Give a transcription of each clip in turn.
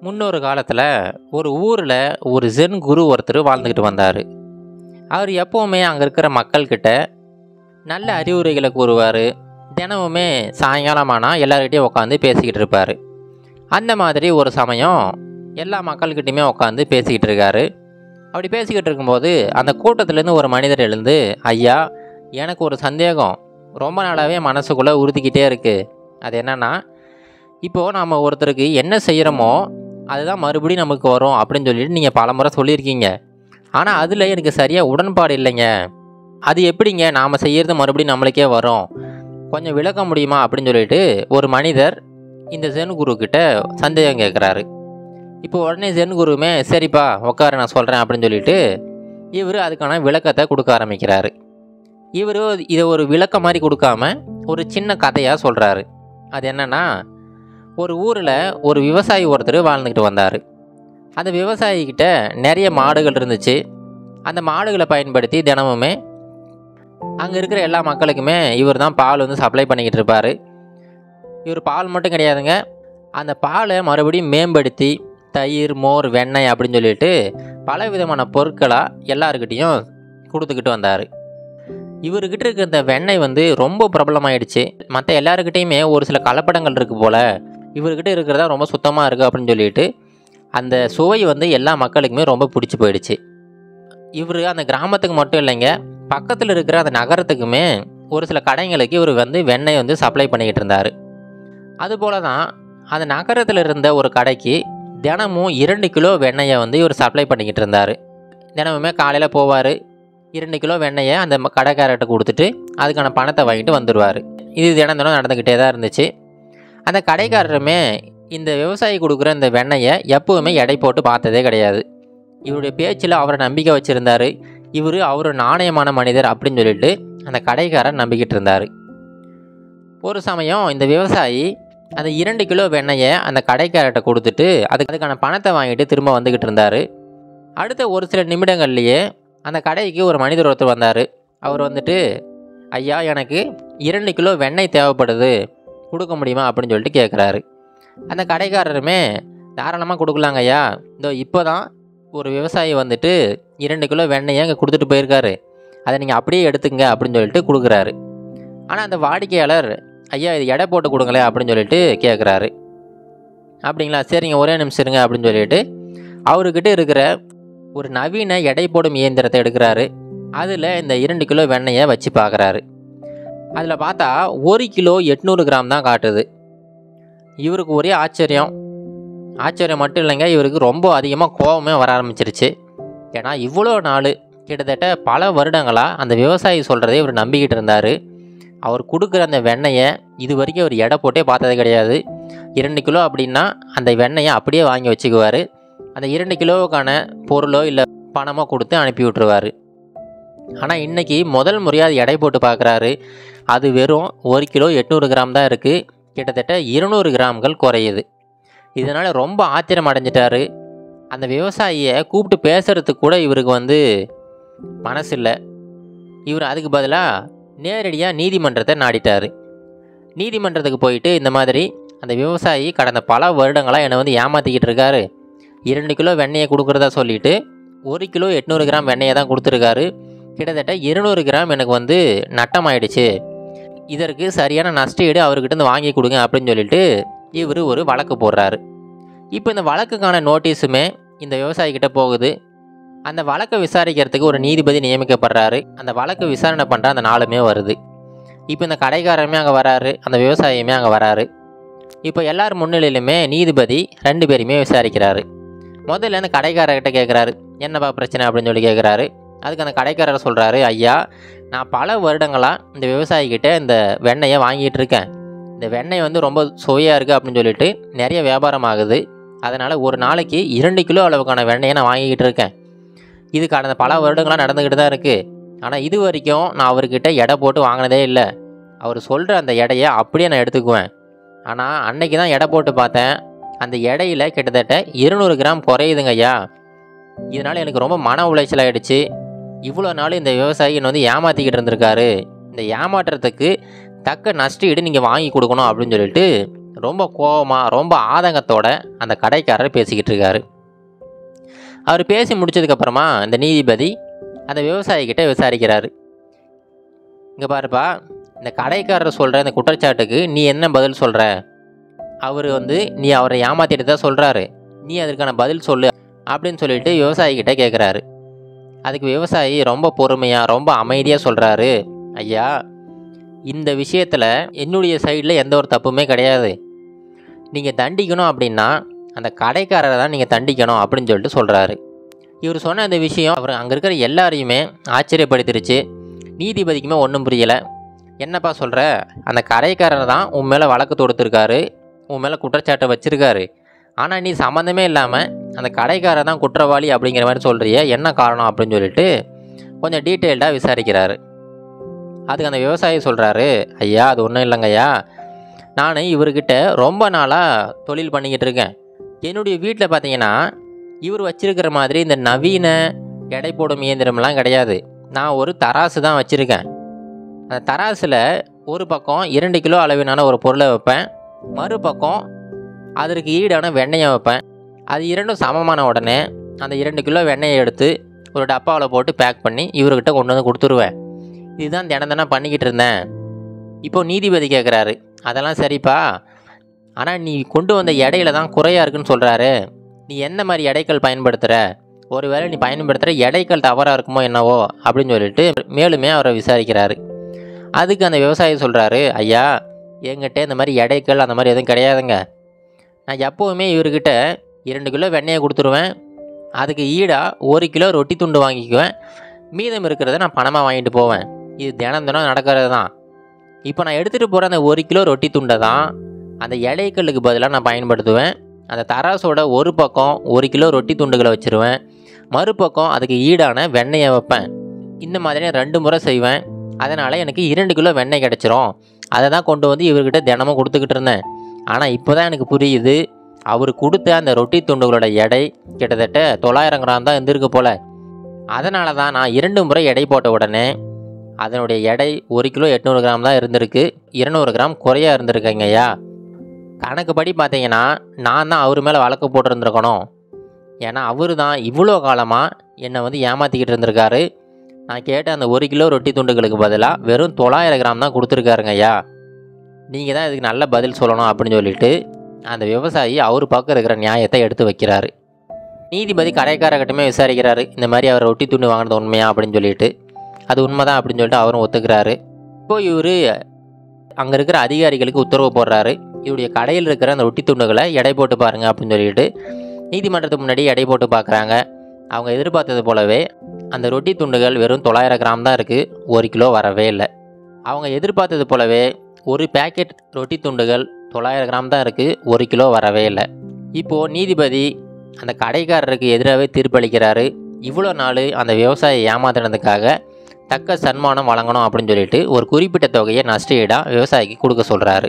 முன்னொரு காலத்தில் ஒரு ஊரில் ஒரு ஜென் குரு ஒருத்தர் வாழ்ந்துக்கிட்டு வந்தார் அவர் எப்போவுமே அங்கே இருக்கிற மக்கள்கிட்ட நல்ல அறிவுரைகளை கூறுவார் தினமுமே சாயங்காலமானால் எல்லார்கிட்டையும் உட்காந்து பேசிக்கிட்டு இருப்பார் அந்த மாதிரி ஒரு சமயம் எல்லா மக்கள்கிட்டையுமே உட்காந்து பேசிக்கிட்டு இருக்காரு அப்படி பேசிக்கிட்டு இருக்கும்போது அந்த கூட்டத்துலேருந்து ஒரு மனிதர் எழுந்து ஐயா எனக்கு ஒரு சந்தேகம் ரொம்ப நாளாகவே மனசுக்குள்ளே உறுத்திக்கிட்டே இருக்குது அது என்னென்னா இப்போது நாம் ஒருத்தருக்கு என்ன செய்கிறோமோ அதுதான் மறுபடியும் நமக்கு வரும் அப்படின்னு சொல்லிட்டு நீங்கள் பல முறை சொல்லியிருக்கீங்க ஆனால் அதில் எனக்கு சரியாக உடன்பாடு இல்லைங்க அது எப்படிங்க நாம் செய்கிறது மறுபடியும் நம்மளுக்கே வரும் கொஞ்சம் விளக்க முடியுமா அப்படின்னு சொல்லிட்டு ஒரு மனிதர் இந்த ஜென் குரு கிட்ட சந்தேகம் கேட்குறாரு இப்போ உடனே ஜென் குருவுமே சரிப்பா உட்கார நான் சொல்கிறேன் அப்படின்னு சொல்லிட்டு இவர் அதுக்கான விளக்கத்தை கொடுக்க ஆரம்பிக்கிறாரு இவர் இதை ஒரு விளக்கம் மாதிரி கொடுக்காம ஒரு சின்ன கதையாக சொல்கிறாரு அது என்னென்னா ஒரு ஊரில் ஒரு விவசாயி ஒருத்தர் வாழ்ந்துக்கிட்டு வந்தார் அந்த விவசாயிக்கிட்ட நிறைய மாடுகள் இருந்துச்சு அந்த மாடுகளை பயன்படுத்தி தினமுமே அங்கே இருக்கிற எல்லா மக்களுக்குமே இவர் தான் பால் வந்து சப்ளை பண்ணிக்கிட்டு இருப்பார் இவர் பால் மட்டும் கிடையாதுங்க அந்த பாலை மறுபடியும் மேம்படுத்தி தயிர் மோர் வெண்ணெய் அப்படின்னு சொல்லிட்டு பல விதமான பொருட்களாக எல்லாருக்கிட்டேயும் கொடுத்துக்கிட்டு வந்தார் இவர்கிட்ட இருக்க இந்த வெண்ணெய் வந்து ரொம்ப பிரபலமாயிடுச்சு மற்ற எல்லாருக்கிட்டேயுமே ஒரு சில கலப்படங்கள் இருக்குது போல் இவர்கிட்ட இருக்கிறதா ரொம்ப சுத்தமாக இருக்குது அப்படின்னு சொல்லிட்டு அந்த சுவை வந்து எல்லா மக்களுக்குமே ரொம்ப பிடிச்சி போயிடுச்சு இவர் அந்த கிராமத்துக்கு மட்டும் இல்லைங்க பக்கத்தில் இருக்கிற அந்த நகரத்துக்குமே ஒரு சில கடைங்களுக்கு இவர் வந்து வெண்ணெய் வந்து சப்ளை பண்ணிக்கிட்டு இருந்தார் அதுபோல தான் அந்த நகரத்தில் இருந்த ஒரு கடைக்கு தினமும் இரண்டு கிலோ வெண்ணெயை வந்து இவர் சப்ளை பண்ணிக்கிட்டு இருந்தார் தினமுமே காலையில் போவார் இரண்டு கிலோ வெண்ணெயை அந்த ம- கடைக்காரர்கிட்ட கொடுத்துட்டு அதுக்கான பணத்தை வாங்கிட்டு வந்துடுவார் இது தினம் தினம் நடந்துக்கிட்டே தான் இருந்துச்சு அந்த கடைக்காரருமே இந்த விவசாயி கொடுக்குற இந்த வெண்ணெயை எப்போவுமே எடை போட்டு பார்த்ததே கிடையாது இவருடைய பேச்சில் அவரை நம்பிக்கை வச்சுருந்தாரு இவர் அவர் நாணயமான மனிதர் அப்படின்னு சொல்லிட்டு அந்த கடைக்காரர் நம்பிக்கிட்டு இருந்தார் ஒரு சமயம் இந்த விவசாயி அந்த இரண்டு கிலோ வெண்ணெயை அந்த கடைக்காரர்கிட்ட கொடுத்துட்டு அதுக்கு அதுக்கான பணத்தை வாங்கிட்டு திரும்ப வந்துக்கிட்டு இருந்தார் அடுத்த ஒரு சில நிமிடங்கள்லேயே அந்த கடைக்கு ஒரு மனிதர் ஒருத்தர் வந்தார் அவர் வந்துட்டு ஐயா எனக்கு இரண்டு கிலோ வெண்ணெய் தேவைப்படுது கொடுக்க முடியுமா அப்படின்னு சொல்லிட்டு கேட்குறாரு அந்த கடைக்காரருமே தாராளமாக கொடுக்கலாங்க ஐயா இதோ இப்போ தான் ஒரு விவசாயி வந்துட்டு இரண்டு கிலோ வெண்ணெயை அங்கே கொடுத்துட்டு போயிருக்காரு அதை நீங்கள் அப்படியே எடுத்துங்க அப்படின்னு சொல்லிட்டு கொடுக்குறாரு ஆனால் அந்த வாடிக்கையாளர் ஐயா இது எடை போட்டு கொடுங்களேன் அப்படின்னு சொல்லிட்டு கேட்குறாரு அப்படிங்களா சரிங்க ஒரே நிமிஷம் இருங்க அப்படின்னு சொல்லிட்டு அவர்கிட்ட இருக்கிற ஒரு நவீன எடை போடும் இயந்திரத்தை எடுக்கிறாரு அதில் இந்த இரண்டு கிலோ வெண்ணெயை வச்சு பார்க்குறாரு அதில் பார்த்தா ஒரு கிலோ எட்நூறு கிராம் தான் காட்டுது இவருக்கு ஒரே ஆச்சரியம் ஆச்சரியம் மட்டும் இல்லைங்க இவருக்கு ரொம்ப அதிகமாக கோபமே வர ஆரம்பிச்சிருச்சு ஏன்னா இவ்வளோ நாள் கிட்டத்தட்ட பல வருடங்களாக அந்த விவசாயி சொல்கிறதே இவர் நம்பிக்கிட்டு இருந்தார் அவர் கொடுக்குற அந்த வெண்ணெயை இது வரைக்கும் அவர் எடை போட்டே பார்த்தது கிடையாது இரண்டு கிலோ அப்படின்னா அந்த வெண்ணெயை அப்படியே வாங்கி வச்சுக்குவார் அந்த இரண்டு கிலோவுக்கான பொருளோ இல்லை பணமோ கொடுத்து அனுப்பி விட்டுருவார் ஆனால் இன்றைக்கி முதல் முறையாக எடை போட்டு பார்க்குறாரு அது வெறும் ஒரு கிலோ எட்நூறு கிராம் தான் இருக்குது கிட்டத்தட்ட இருநூறு கிராம்கள் குறையுது இதனால் ரொம்ப ஆத்திரம் அடைஞ்சிட்டாரு அந்த விவசாயியை கூப்பிட்டு பேசுகிறதுக்கு கூட இவருக்கு வந்து மனசு இல்லை இவர் அதுக்கு பதிலாக நேரடியாக நீதிமன்றத்தை நாடிட்டார் நீதிமன்றத்துக்கு போயிட்டு இந்த மாதிரி அந்த விவசாயி கடந்த பல வருடங்களாக என்னை வந்து ஏமாற்றிக்கிட்டு இருக்காரு இரண்டு கிலோ வெண்ணெயை கொடுக்குறதா சொல்லிட்டு ஒரு கிலோ எட்நூறு கிராம் வெண்ணெயை தான் கொடுத்துருக்காரு கிட்டத்தட்ட இருநூறு கிராம் எனக்கு வந்து நட்டமாயிடுச்சு இதற்கு சரியான நஷ்டஈடு அவர்கிட்ட இருந்து வாங்கி கொடுங்க அப்படின்னு சொல்லிட்டு இவர் ஒரு வழக்கு போடுறாரு இப்போ இந்த வழக்குக்கான நோட்டீஸுமே இந்த விவசாயிக்கிட்ட போகுது அந்த வழக்கை விசாரிக்கிறதுக்கு ஒரு நீதிபதி நியமிக்கப்படுறாரு அந்த வழக்கு விசாரணை பண்ணுற அந்த நாளுமே வருது இப்போ இந்த கடைக்காரருமே அங்கே வராரு அந்த விவசாயியுமே அங்கே வராரு இப்போ எல்லார் முன்னிலையிலுமே நீதிபதி ரெண்டு பேரையுமே விசாரிக்கிறாரு முதல்ல அந்த கடைக்காரர்கிட்ட கேட்குறாரு என்னப்பா பிரச்சனை அப்படின்னு சொல்லி கேட்குறாரு அதுக்கு அந்த கடைக்காரர் சொல்கிறாரு ஐயா நான் பல வருடங்களாக இந்த விவசாயிக்கிட்ட இந்த வெண்ணெயை வாங்கிட்டு இருக்கேன் இந்த வெண்ணெய் வந்து ரொம்ப சுவையாக இருக்குது அப்படின்னு சொல்லிட்டு நிறைய வியாபாரம் ஆகுது அதனால் ஒரு நாளைக்கு இரண்டு கிலோ அளவுக்கான வெண்ணெயை நான் வாங்கிக்கிட்டு இருக்கேன் இது கடந்த பல வருடங்களாக நடந்துக்கிட்டு தான் இருக்குது ஆனால் இது வரைக்கும் நான் அவர்கிட்ட எடை போட்டு வாங்கினதே இல்லை அவர் சொல்கிற அந்த எடையை அப்படியே நான் எடுத்துக்குவேன் ஆனால் அன்னைக்கு தான் எடை போட்டு பார்த்தேன் அந்த எடையில் கிட்டத்தட்ட இருநூறு கிராம் குறையுதுங்க ஐயா இதனால் எனக்கு ரொம்ப மன உளைச்சல் ஆயிடுச்சு இவ்வளோ நாள் இந்த விவசாயி என்னை வந்து ஏமாற்றிக்கிட்டு இருந்திருக்காரு இந்த ஏமாற்றத்துக்கு தக்க நஷ்டஈடு நீங்கள் வாங்கி கொடுக்கணும் அப்படின்னு சொல்லிட்டு ரொம்ப கோபமாக ரொம்ப ஆதங்கத்தோட அந்த கடைக்காரர் பேசிக்கிட்டு இருக்காரு அவர் பேசி முடிச்சதுக்கப்புறமா இந்த நீதிபதி அந்த விவசாயிக்கிட்ட விசாரிக்கிறாரு இங்கே பாருப்பா இந்த கடைக்காரர் சொல்கிற இந்த குற்றச்சாட்டுக்கு நீ என்ன பதில் சொல்கிற அவர் வந்து நீ அவரை ஏமாத்திட்டு தான் சொல்கிறாரு நீ அதற்கான பதில் சொல்லு அப்படின்னு சொல்லிட்டு விவசாயிக்கிட்ட கேட்குறாரு அதுக்கு விவசாயி ரொம்ப பொறுமையாக ரொம்ப அமைதியாக சொல்கிறாரு ஐயா இந்த விஷயத்தில் என்னுடைய சைடில் எந்த ஒரு தப்புமே கிடையாது நீங்கள் தண்டிக்கணும் அப்படின்னா அந்த கடைக்காரரை தான் நீங்கள் தண்டிக்கணும் அப்படின்னு சொல்லிட்டு சொல்கிறாரு இவர் சொன்ன இந்த விஷயம் அவர் அங்கே இருக்கிற எல்லாரையுமே ஆச்சரியப்படுத்திருச்சு நீதிபதிக்குமே ஒன்றும் புரியலை என்னப்பா சொல்கிற அந்த கடைக்காரர் தான் உன் மேலே வழக்கு தொடுத்துருக்காரு உன் மேலே குற்றச்சாட்டை வச்சுருக்காரு ஆனால் நீ சம்மந்தமே இல்லாமல் அந்த கடைக்காரர் தான் குற்றவாளி அப்படிங்கிற மாதிரி சொல்கிறிய என்ன காரணம் அப்படின்னு சொல்லிட்டு கொஞ்சம் டீட்டெயில்டாக விசாரிக்கிறாரு அதுக்கு அந்த விவசாயி சொல்கிறாரு ஐயா அது ஒன்றும் இல்லைங்க ஐயா நான் இவர்கிட்ட ரொம்ப நாளாக தொழில் பண்ணிக்கிட்டு இருக்கேன் என்னுடைய வீட்டில் பார்த்தீங்கன்னா இவர் வச்சிருக்கிற மாதிரி இந்த நவீன எடை போடும் இயந்திரம்லாம் கிடையாது நான் ஒரு தராசு தான் வச்சுருக்கேன் அந்த தராசில் ஒரு பக்கம் இரண்டு கிலோ அளவிலான ஒரு பொருளை வைப்பேன் மறுபக்கம் அதற்கு ஈடான வெண்ணெயை வைப்பேன் அது இரண்டும் சமமான உடனே அந்த இரண்டு கிலோ வெண்ணெயை எடுத்து ஒரு டப்பாவில் போட்டு பேக் பண்ணி இவர்கிட்ட கொண்டு வந்து கொடுத்துருவேன் இதுதான் தினம் தினம் பண்ணிக்கிட்டு இருந்தேன் இப்போ நீதிபதி கேட்குறாரு அதெல்லாம் சரிப்பா ஆனால் நீ கொண்டு வந்த எடையில தான் குறையாக இருக்குன்னு சொல்கிறாரு நீ எந்த மாதிரி எடைகள் பயன்படுத்துகிற ஒருவேளை நீ பயன்படுத்துகிற எடைகள் தவறாக இருக்குமோ என்னவோ அப்படின்னு சொல்லிட்டு மேலுமே அவரை விசாரிக்கிறாரு அதுக்கு அந்த விவசாயி சொல்கிறாரு ஐயா என்கிட்ட இந்த மாதிரி எடைகள் அந்த மாதிரி எதுவும் கிடையாதுங்க நான் எப்போவுமே இவர்கிட்ட இரண்டு கிலோ வெண்ணெயை கொடுத்துருவேன் அதுக்கு ஈடாக ஒரு கிலோ ரொட்டி துண்டு வாங்கிக்குவேன் மீதம் இருக்கிறத நான் பணமாக வாங்கிட்டு போவேன் இது தினம் தினம் நடக்கிறது தான் இப்போ நான் எடுத்துகிட்டு போகிற அந்த ஒரு கிலோ ரொட்டி துண்டை தான் அந்த எடைக்கல்லுக்கு பதிலாக நான் பயன்படுத்துவேன் அந்த தராசோட ஒரு பக்கம் ஒரு கிலோ ரொட்டி துண்டுகளை வச்சுருவேன் மறுபக்கம் அதுக்கு ஈடான வெண்ணெயை வைப்பேன் இந்த மாதிரி நான் ரெண்டு முறை செய்வேன் அதனால் எனக்கு இரண்டு கிலோ வெண்ணெய் கிடச்சிரும் அதை தான் கொண்டு வந்து இவர்கிட்ட தினமும் கொடுத்துக்கிட்டு இருந்தேன் ஆனால் இப்போ தான் எனக்கு புரியுது அவர் கொடுத்த அந்த ரொட்டி துண்டுகளோட எடை கிட்டத்தட்ட தொள்ளாயிரம் கிராம் தான் இருந்திருக்கு போல் அதனால தான் நான் இரண்டு முறை எடை போட்ட உடனே அதனுடைய எடை ஒரு கிலோ எட்நூறு கிராம் தான் இருந்திருக்கு இருநூறு கிராம் குறையா இருந்திருக்கேங்க ஐயா கணக்குப்படி பார்த்தீங்கன்னா நான் தான் அவர் மேலே வழக்கு போட்டிருந்துருக்கணும் ஏன்னா அவர் தான் இவ்வளோ காலமாக என்னை வந்து ஏமாற்றிக்கிட்டு இருந்திருக்காரு நான் கேட்ட அந்த ஒரு கிலோ ரொட்டி துண்டுகளுக்கு பதிலாக வெறும் தொள்ளாயிரம் கிராம் தான் கொடுத்துருக்காருங்க ஐயா நீங்கள் தான் இதுக்கு நல்ல பதில் சொல்லணும் அப்படின்னு சொல்லிட்டு அந்த விவசாயி அவர் பக்கம் இருக்கிற நியாயத்தை எடுத்து வைக்கிறாரு நீதிபதி கடைக்காரர்கிட்டமே விசாரிக்கிறாரு இந்த மாதிரி அவர் ரொட்டி துண்டு வாங்கினது உண்மையா அப்படின்னு சொல்லிட்டு அது உண்மைதான் அப்படின்னு சொல்லிட்டு அவரும் ஒத்துக்கிறாரு இப்போ இவர் அங்கே இருக்கிற அதிகாரிகளுக்கு உத்தரவு போடுறாரு இவருடைய கடையில் இருக்கிற அந்த ரொட்டி துண்டுகளை எடை போட்டு பாருங்க அப்படின்னு சொல்லிட்டு நீதிமன்றத்துக்கு முன்னாடி எடை போட்டு பார்க்குறாங்க அவங்க எதிர்பார்த்தது போலவே அந்த ரொட்டி துண்டுகள் வெறும் தொள்ளாயிரம் கிராம் தான் இருக்குது ஒரு கிலோ வரவே இல்லை அவங்க எதிர்பார்த்தது போலவே ஒரு பேக்கெட் ரொட்டி துண்டுகள் தொள்ளாயிரம் கிராம் தான் இருக்குது ஒரு கிலோ வரவே இல்லை இப்போது நீதிபதி அந்த கடைக்காரருக்கு எதிராகவே தீர்ப்பளிக்கிறாரு இவ்வளோ நாள் அந்த விவசாயியை ஏமாத்தினதுக்காக தக்க சன்மானம் வழங்கணும் அப்படின்னு சொல்லிட்டு ஒரு குறிப்பிட்ட தொகையை நஷ்டஈடாக விவசாயிக்கு கொடுக்க சொல்கிறாரு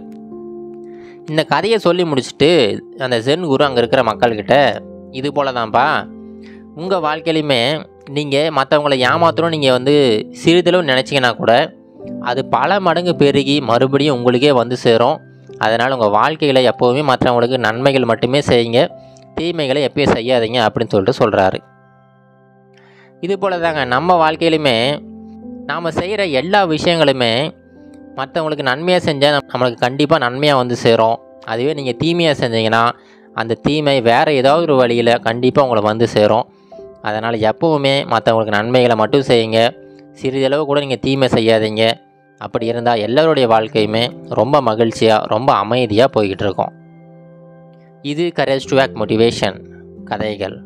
இந்த கதையை சொல்லி முடிச்சுட்டு அந்த ஜென் குரு அங்கே இருக்கிற மக்கள்கிட்ட இது போல தான்ப்பா உங்கள் வாழ்க்கையிலையுமே நீங்கள் மற்றவங்களை ஏமாத்தணும் நீங்கள் வந்து சிறிதளவு நினச்சிங்கன்னா கூட அது பல மடங்கு பெருகி மறுபடியும் உங்களுக்கே வந்து சேரும் அதனால் உங்கள் வாழ்க்கையில் எப்போவுமே மற்றவங்களுக்கு நன்மைகள் மட்டுமே செய்யுங்க தீமைகளை எப்பயும் செய்யாதீங்க அப்படின்னு சொல்லிட்டு சொல்கிறாரு இது போல தாங்க நம்ம வாழ்க்கையிலுமே நாம் செய்கிற எல்லா விஷயங்களுமே மற்றவங்களுக்கு நன்மையாக செஞ்சால் நம்மளுக்கு கண்டிப்பாக நன்மையாக வந்து சேரும் அதுவே நீங்கள் தீமையாக செஞ்சீங்கன்னா அந்த தீமை வேறு ஏதாவது ஒரு வழியில் கண்டிப்பாக உங்களை வந்து சேரும் அதனால் எப்போவுமே மற்றவங்களுக்கு நன்மைகளை மட்டும் செய்யுங்க சிறிதளவு கூட நீங்கள் தீமை செய்யாதீங்க அப்படி இருந்தால் எல்லோருடைய வாழ்க்கையுமே ரொம்ப மகிழ்ச்சியாக ரொம்ப அமைதியாக போய்கிட்டு இருக்கும் இது கரேஜ் டு ஆக் மோட்டிவேஷன் கதைகள்